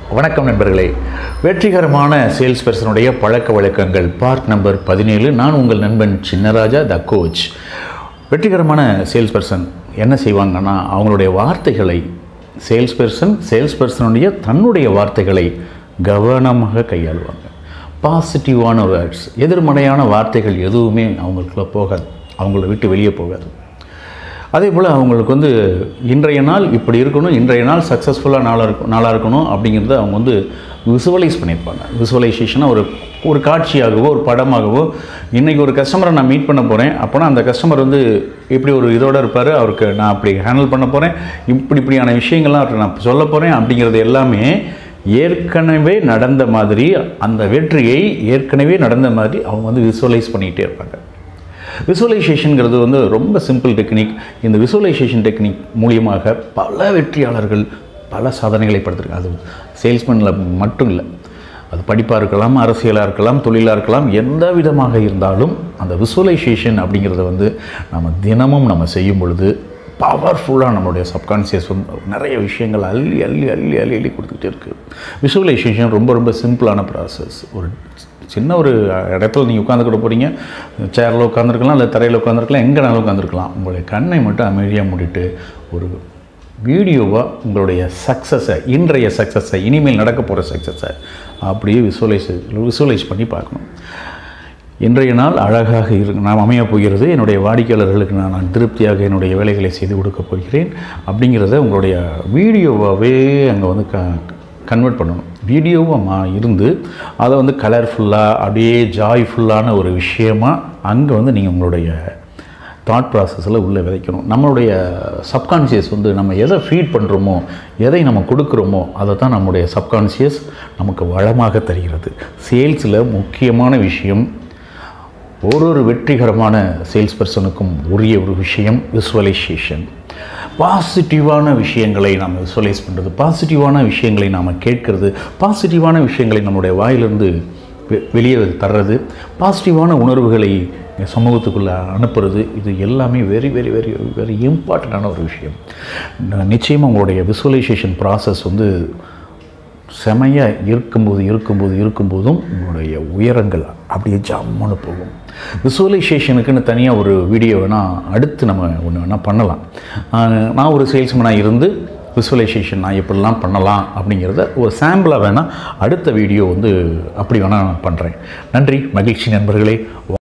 வணக்கம் நண்பர்களே வெற்றிகரமான சேல்ஸ் பர்சனுடைய பழக்க வழக்கங்கள் பார்ட் நம்பர் பதினேழு நான் உங்கள் நண்பன் சின்னராஜா த கோச் வெற்றிகரமான சேல்ஸ் பர்சன் என்ன செய்வாங்கன்னா அவங்களுடைய வார்த்தைகளை சேல்ஸ் பர்சன் சேல்ஸ் பர்சனுடைய தன்னுடைய வார்த்தைகளை கவனமாக கையாளுவாங்க பாசிட்டிவான வேர்ட்ஸ் எதிர்மறையான வார்த்தைகள் எதுவுமே அவங்களுக்குள்ள போகாது அவங்கள விட்டு வெளியே போகாது அதே போல் அவங்களுக்கு வந்து இன்றைய நாள் இப்படி இருக்கணும் இன்றைய நாள் சக்ஸஸ்ஃபுல்லாக நாளாக இருக்கும் நாளாக இருக்கணும் அப்படிங்கிறத அவங்க வந்து விசுவலைஸ் பண்ணியிருப்பாங்க விசுவலைசேஷனாக ஒரு ஒரு காட்சியாகவோ ஒரு படமாகவோ இன்றைக்கி ஒரு கஸ்டமரை நான் மீட் பண்ண போகிறேன் அப்போனா அந்த கஸ்டமர் வந்து இப்படி ஒரு இதோட இருப்பார் அவருக்கு நான் அப்படி ஹேண்டில் பண்ண போகிறேன் இப்படி இப்படியான விஷயங்கள்லாம் அவருக்கு நான் சொல்ல போகிறேன் அப்படிங்கிறது எல்லாமே ஏற்கனவே நடந்த மாதிரி அந்த வெற்றியை ஏற்கனவே நடந்த மாதிரி அவங்க வந்து விசுவலைஸ் பண்ணிகிட்டே இருப்பாங்க விசுவலைசேஷனுங்கிறது வந்து ரொம்ப சிம்பிள் டெக்னிக் இந்த விசுவலைசேஷன் டெக்னிக் மூலியமாக பல வெற்றியாளர்கள் பல சாதனைகளை படுத்திருக்காங்க அது சேல்ஸ்மேனில் மட்டும் இல்லை அது படிப்பாக இருக்கலாம் அரசியலாக இருக்கலாம் தொழிலாக இருக்கலாம் எந்த விதமாக இருந்தாலும் அந்த விசுவலைசேஷன் அப்படிங்கிறத வந்து நம்ம தினமும் நம்ம செய்யும் பொழுது பவர்ஃபுல்லாக நம்மளுடைய சப்கான்சியஸ் வந்து நிறைய விஷயங்கள் அள்ளி அள்ளி அள்ளி அள்ளி அள்ளி கொடுத்துக்கிட்டே இருக்குது விசுவலைசேஷன் ரொம்ப ரொம்ப சிம்பிளான ப்ராசஸ் ஒரு சின்ன ஒரு இடத்துல நீங்கள் உட்காந்துக்கிட போகிறீங்க சேரில் உட்காந்துருக்கலாம் இல்லை தரையில் உட்காந்துருக்கலாம் எங்கேனாலும் உட்காந்துருக்கலாம் உங்களுடைய கண்ணை மட்டும் அமைதியாக மூடிட்டு ஒரு வீடியோவாக உங்களுடைய சக்ஸஸை இன்றைய சக்ஸஸை இனிமேல் நடக்க போகிற சக்ஸஸை அப்படியே விசுவலைஸ் விசுவலைஸ் பண்ணி பார்க்கணும் இன்றைய நாள் அழகாக இரு நான் அமையப் போகிறது என்னுடைய வாடிக்கையாளர்களுக்கு நான் நான் திருப்தியாக என்னுடைய வேலைகளை செய்து கொடுக்கப் போகிறேன் அப்படிங்கிறத உங்களுடைய வீடியோவாகவே அங்கே வந்து க கன்வெர்ட் பண்ணணும் வீடியோவாக இருந்து அதை வந்து கலர்ஃபுல்லாக அப்படியே ஜாய்ஃபுல்லான ஒரு விஷயமாக அங்கே வந்து நீங்கள் உங்களுடைய தாட் ப்ராசஸில் உள்ளே விதைக்கணும் நம்மளுடைய சப்கான்ஷியஸ் வந்து நம்ம எதை ஃபீட் பண்ணுறோமோ எதை நம்ம கொடுக்குறோமோ அதை தான் நம்முடைய சப்கான்ஷியஸ் நமக்கு வளமாக தருகிறது சேல்ஸில் முக்கியமான விஷயம் ஒரு ஒரு வெற்றிகரமான சேல்ஸ் பர்சனுக்கும் உரிய ஒரு விஷயம் விசுவலைசேஷன் பாசிட்டிவான விஷயங்களை நாம் விசுவலைஸ் பண்ணுறது பாசிட்டிவான விஷயங்களை நாம் கேட்கறது பாசிட்டிவான விஷயங்களை நம்முடைய வாயிலிருந்து வெ- வெளியே தர்றது பாசிட்டிவான உணர்வுகளை சமூகத்துக்குள்ளே அனுப்புறது இது எல்லாமே வெரி வெரி வெரி வெரி இம்பார்ட்டண்ட்டான ஒரு விஷயம் நிச்சயமாக உங்களுடைய விசுவலைசேஷன் ப்ராசஸ் வந்து செமையாக இருக்கும்போது இருக்கும்போது இருக்கும்போதும் உங்களுடைய உயரங்கள் அப்படியே ஜம்முன்னு போகும் விசுவலைசேஷனுக்குன்னு தனியாக ஒரு வீடியோ வேணால் அடுத்து நம்ம ஒன்று வேணால் பண்ணலாம் ஆஹ் நான் ஒரு சேல்ஸ்மேனாக இருந்து விசுவலைசேஷன் நான் எப்படிலாம் பண்ணலாம் அப்படிங்கிறத ஒரு சாம்பிளாக வேணால் அடுத்த வீடியோ வந்து அப்படி வேணால் நான் பண்ணுறேன் நன்றி மகிழ்ச்சி நண்பர்களே